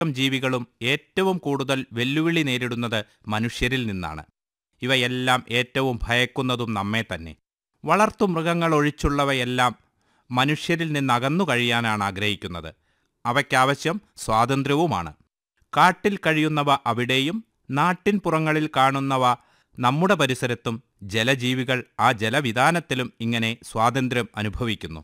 ജീവികളും ഏറ്റവും കൂടുതൽ വെല്ലുവിളി നേരിടുന്നത് മനുഷ്യരിൽ നിന്നാണ് ഇവയെല്ലാം ഏറ്റവും ഭയക്കുന്നതും നമ്മെ തന്നെ വളർത്തുമൃഗങ്ങൾ ഒഴിച്ചുള്ളവയെല്ലാം മനുഷ്യരിൽ നിന്ന് അകന്നു കഴിയാനാണ് ആഗ്രഹിക്കുന്നത് അവയ്ക്കാവശ്യം സ്വാതന്ത്ര്യവുമാണ് കാട്ടിൽ കഴിയുന്നവ അവിടെയും നാട്ടിൻ പുറങ്ങളിൽ കാണുന്നവ നമ്മുടെ പരിസരത്തും ജലജീവികൾ ആ ജലവിധാനത്തിലും ഇങ്ങനെ സ്വാതന്ത്ര്യം അനുഭവിക്കുന്നു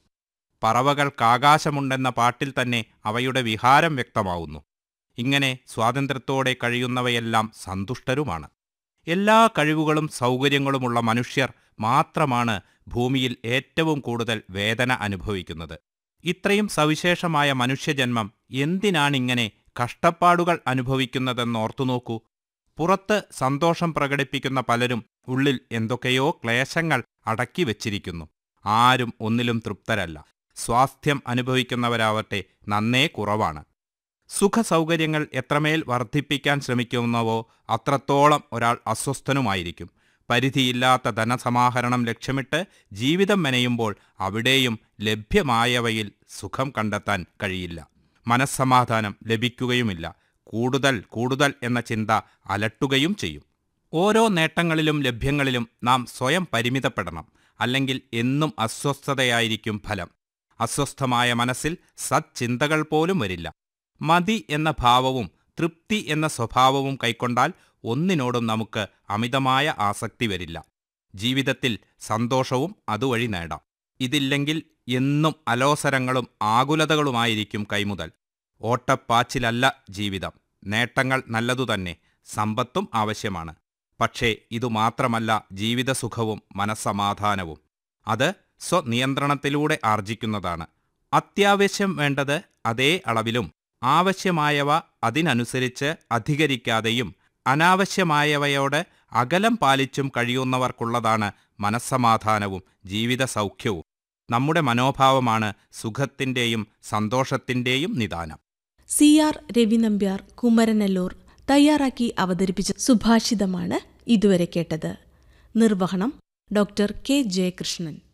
പറവകൾക്കാകാശമുണ്ടെന്ന പാട്ടിൽ തന്നെ അവയുടെ വിഹാരം വ്യക്തമാവുന്നു ഇങ്ങനെ സ്വാതന്ത്ര്യത്തോടെ കഴിയുന്നവയെല്ലാം സന്തുഷ്ടരുമാണ് എല്ലാ കഴിവുകളും സൗകര്യങ്ങളുമുള്ള മനുഷ്യർ മാത്രമാണ് ഭൂമിയിൽ ഏറ്റവും കൂടുതൽ വേദന അനുഭവിക്കുന്നത് ഇത്രയും സവിശേഷമായ മനുഷ്യജന്മം എന്തിനാണിങ്ങനെ കഷ്ടപ്പാടുകൾ അനുഭവിക്കുന്നതെന്നോർത്തുനോക്കൂ പുറത്ത് സന്തോഷം പ്രകടിപ്പിക്കുന്ന പലരും ഉള്ളിൽ എന്തൊക്കെയോ ക്ലേശങ്ങൾ അടക്കി വച്ചിരിക്കുന്നു ആരും ഒന്നിലും തൃപ്തരല്ല സ്വാസ്ഥ്യം അനുഭവിക്കുന്നവരാവട്ടെ നന്നേ കുറവാണ് സുഖസൗകര്യങ്ങൾ എത്രമേൽ വർദ്ധിപ്പിക്കാൻ ശ്രമിക്കുന്നവോ അത്രത്തോളം ഒരാൾ അസ്വസ്ഥനുമായിരിക്കും പരിധിയില്ലാത്ത ധനസമാഹരണം ലക്ഷ്യമിട്ട് ജീവിതം മെനയുമ്പോൾ അവിടെയും ലഭ്യമായവയിൽ സുഖം കണ്ടെത്താൻ കഴിയില്ല മനസ്സമാധാനം ലഭിക്കുകയുമില്ല കൂടുതൽ കൂടുതൽ എന്ന ചിന്ത അലട്ടുകയും ചെയ്യും ഓരോ നേട്ടങ്ങളിലും ലഭ്യങ്ങളിലും നാം സ്വയം പരിമിതപ്പെടണം അല്ലെങ്കിൽ എന്നും അസ്വസ്ഥതയായിരിക്കും ഫലം അസ്വസ്ഥമായ മനസ്സിൽ സച്ചിന്തകൾ പോലും വരില്ല മതി എന്ന ഭാവവും തൃപ്തി എന്ന സ്വഭാവവും കൈക്കൊണ്ടാൽ ഒന്നിനോടും നമുക്ക് അമിതമായ ആസക്തി വരില്ല ജീവിതത്തിൽ സന്തോഷവും അതുവഴി നേടാം ഇതില്ലെങ്കിൽ എന്നും അലോസരങ്ങളും ആകുലതകളുമായിരിക്കും കൈമുതൽ ഓട്ടപ്പാച്ചിലല്ല ജീവിതം നേട്ടങ്ങൾ നല്ലതുതന്നെ സമ്പത്തും ആവശ്യമാണ് പക്ഷേ ഇതുമാത്രമല്ല ജീവിതസുഖവും മനസ്സമാധാനവും അത് സ്വനിയന്ത്രണത്തിലൂടെ ആർജിക്കുന്നതാണ് അത്യാവശ്യം വേണ്ടത് അതേ അളവിലും ആവശ്യമായവ അതിനനുസരിച്ച് അധികരിക്കാതെയും അനാവശ്യമായവയോട് അകലം പാലിച്ചും കഴിയുന്നവർക്കുള്ളതാണ് മനസ്സമാധാനവും ജീവിത സൗഖ്യവും നമ്മുടെ മനോഭാവമാണ് സുഖത്തിൻ്റെയും സന്തോഷത്തിൻ്റെയും നിദാനം സി ആർ രവിനമ്പ്യാർ കുമരനല്ലൂർ തയ്യാറാക്കി അവതരിപ്പിച്ച സുഭാഷിതമാണ് ഇതുവരെ കേട്ടത് നിർവഹണം ഡോക്ടർ കെ ജയകൃഷ്ണൻ